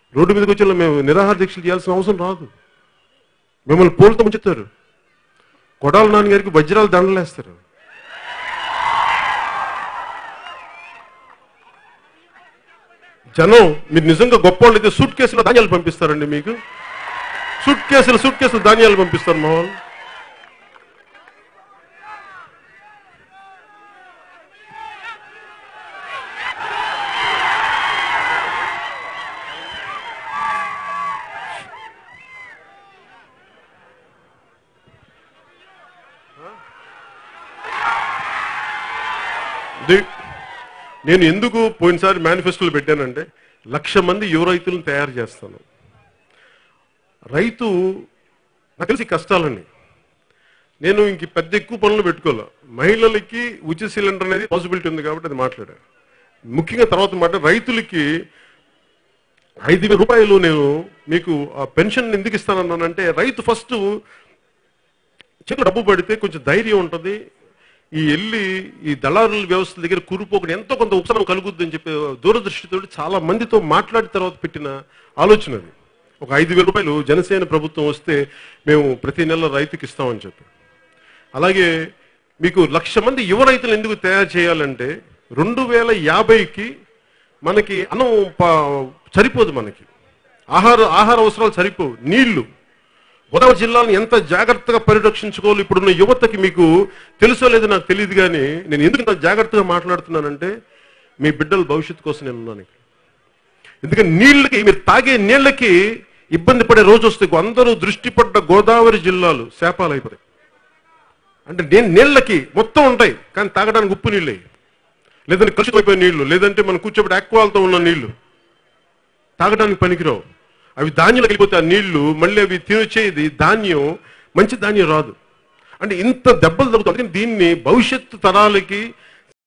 Road మీదకి వచ్చి మేము నిరాహార దీక్షలు చేయాల్సిన అవసరం రాదు మిమ్మల్ని పూలతో ముంచుతారు కొడాల నాన్నగారికి వజ్రాలు దండలేస్తారు జనం మీరు నిజంగా గొప్ప అయితే సూట్ కేసులో ధాన్యాలు పంపిస్తారండి మీకు సూట్ కేసులు సూట్ కేసులు ధాన్యాలు పంపిస్తారు మా వాళ్ళు ది- నేను ఎందుకు పోయినసారి మేనిఫెస్టోలో పెట్టానంటే లక్ష మంది యువ రైతులను తయారు చేస్తాను రైతు నాకు తెలిసి కష్టాలండి నేను ఇంక పెద్ద ఎక్కువ పనులు పెట్టుకోలే మహిళలకి ఉచిత సిలిండర్ అనేది పాసిబిలిటీ ఉంది కాబట్టి అది మాట్లాడాను ముఖ్యంగా తర్వాత మాట రైతులకి ఐదు వేల రూపాయలు నేను మీకు ఆ పెన్షన్ ఎందుకు ఇస్తానన్నానంటే రైతు ఫస్ట్ చేతిలో డబ్బు పడితే కొంచెం ధైర్యం ఉంటుంది ఈ వెళ్ళి ఈ దళారుల వ్యవస్థ దగ్గర కురుపోకని ఎంతో కొంత ఉపశమనం కలుగుద్ది అని చెప్పి దూరదృష్టితో చాలా మందితో మాట్లాడిన తర్వాత పెట్టిన ఆలోచన అది ఒక ఐదు వేల రూపాయలు జనసేన ప్రభుత్వం వస్తే మేము ప్రతి నెల రైతుకి ఇస్తామని చెప్పి అలాగే మీకు లక్ష మంది యువ రైతులు ఎందుకు తయారు చేయాలంటే రెండు వేల యాభైకి మనకి అన్నం ప- సరిపోదు మనకి ఆహార ఆహార అవసరాలు సరిపోవు నీళ్లు గోదావరి జిల్లాను ఎంత జాగ్రత్తగా పరిరక్షించుకోవాలి ఇప్పుడున్న యువతకి మీకు తెలుసో లేదో నాకు తెలియదు కానీ నేను ఎందుకు ఇంత జాగ్రత్తగా మాట్లాడుతున్నానంటే మీ బిడ్డల భవిష్యత్తు కోసం నేను ఉన్నాను ఇక్కడ. ఎందుకంటే నీళ్ళకి మీరు తాగే నీళ్ళకి ఇబ్బంది పడే రోజు వస్తే అందరూ దృష్టి పడ్డ గోదావరి జిల్లాలు శాపాలు అయిపోతాయి అంటే నేను నీళ్ళకి మొత్తం ఉంటాయి కానీ తాగడానికి ఉప్పు నీళ్ళే లేదంటే కలుషితమైపోయిన నీళ్లు లేదంటే మనం కూర్చోబెట్టి ఆక్వాలతో ఉన్న నీళ్లు తాగడానికి పనికిరావు అవి ధాన్యాలకు వెళ్ళిపోతే ఆ నీళ్లు మళ్ళీ అవి తినొచ్చేది ధాన్యం మంచి ధాన్యం రాదు అంటే ఇంత దెబ్బలు తగ్గుతాయి అందుకని దీన్ని భవిష్యత్తు తరాలకి